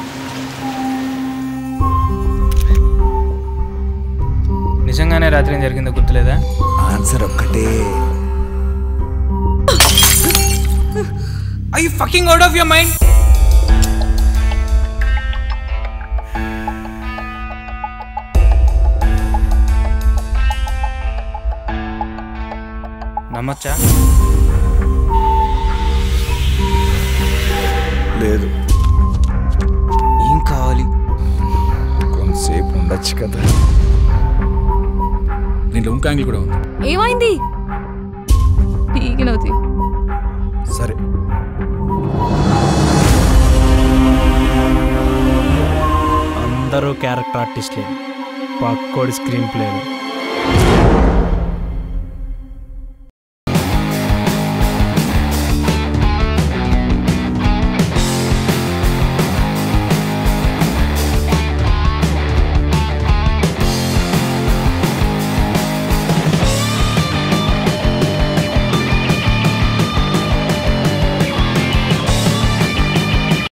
నిజంగానే రాత్రి ఏం జరిగిందో గుర్తులేదా ఆన్సర్ ఒక్కటే I fucking out of your mind నమ్మచ్చా లేదు ఏం కావాలి కొంతసేపు ఉండొచ్చు కదా దీంట్లో ఇంకో యాంగిల్ కూడా ఉంది ఏమైంది పీకినవుతి సరే అందరూ క్యారెక్టర్ ఆర్టిస్ట్లే పక్కోడి స్క్రీన్ ప్లేలు